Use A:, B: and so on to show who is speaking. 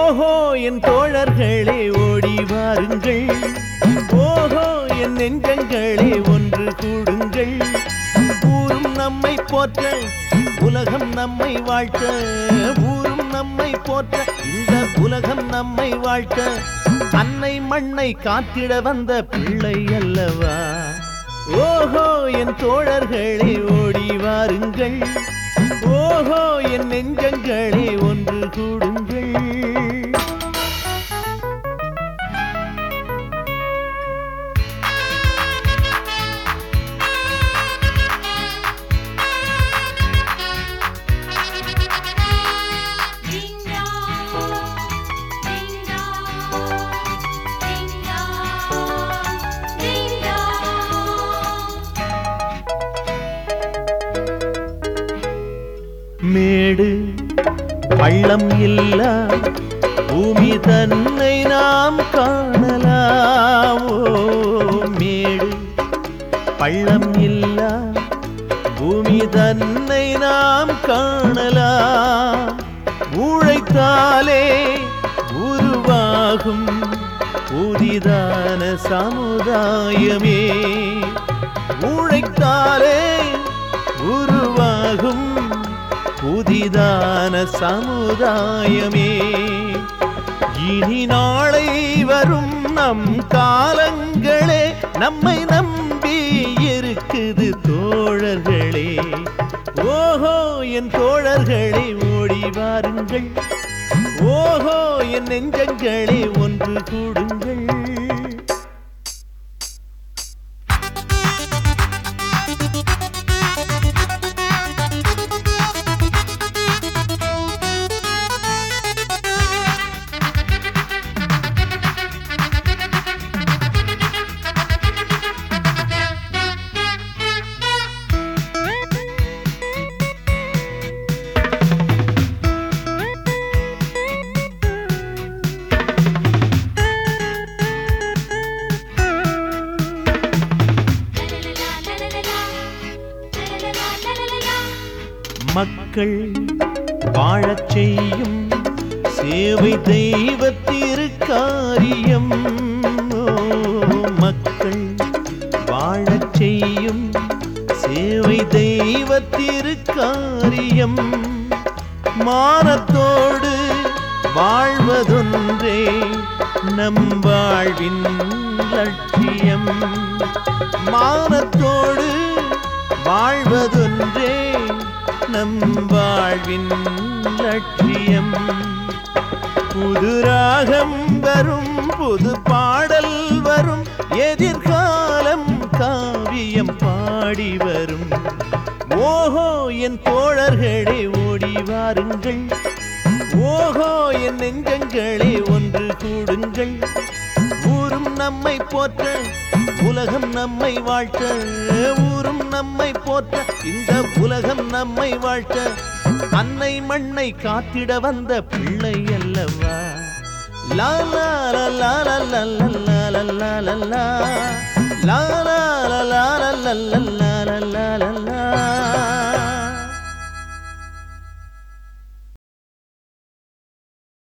A: ஓஹோ என் தோழர்களே ஓடி வாருங்கள் ஓஹோ என் நெஞ்சங்களே ஒன்று கூடுங்கள் ஊரும் நம்மை போற்ற உலகம் நம்மை வாழ்த்த ஊரும் நம்மை போற்ற இந்த உலகம் நம்மை வாழ்த்த அன்னை மண்ணை காத்திட வந்த பிள்ளை அல்லவா ஓஹோ என் தோழர்களே ஓடி வாருங்கள் ஓஹோ என் நெஞ்சங்களே ஒன்று கூடுங்கள்
B: Ding dong, ding dong, ding dong, ding dong.
A: மேடு பள்ளம் இல்லா பூமி தன்னை நாம் காணலாம் ஓ மேடு பள்ளம் இல்லா பூமி தன்னை நாம் காணலாம் உழைத்தாலே உருவாகும் புதிதான சமுதாயமே உழைத்தாலே உருவாகும் புதிதான சமுதாயமே இனி நாளை வரும் நம் காலங்களே நம்மை நம்பி இருக்குது தோழர்களே ஓஹோ என் தோழர்களே ஓடி வாருங்கள் ஓஹோ என் நெஞ்சங்களே ஒன்று கூடுங்கள் மக்கள் வாழச் செய்யும் சேவை தெய்வ திருக்காரியம் ஓ, மக்கள் வாழச் செய்யும் சேவை தெய்வ திருக்காரியம் மானத்தோடு வாழ்வதொன்றே நம் வாழ்வின் லட்சியம் மானத்தோடு வாழ்வதொன்றே நம் வாழ்வின் லட்சியம் புது ராகம் வரும் புது பாடல் வரும் எதிர்காலம் காவியம் பாடி வரும் ஓஹோ என் தோழர்களே ஓடி வாருங்கள் ஓஹோ என் நெஞ்சங்களே ஒன்று கூடுங்கள் ஊரும் நம்மை போற்ற உலகம் நம்மை வாழ்த்த ஊரும் நம்மை போற்ற இந்த உலகம் நம்மை வாழ்த்த அன்னை மண்ணை காத்திட வந்த பிள்ளை அல்லவா லா லா லா லா லா லா லா லா லா லா லா லா லா லா லா லா லா லா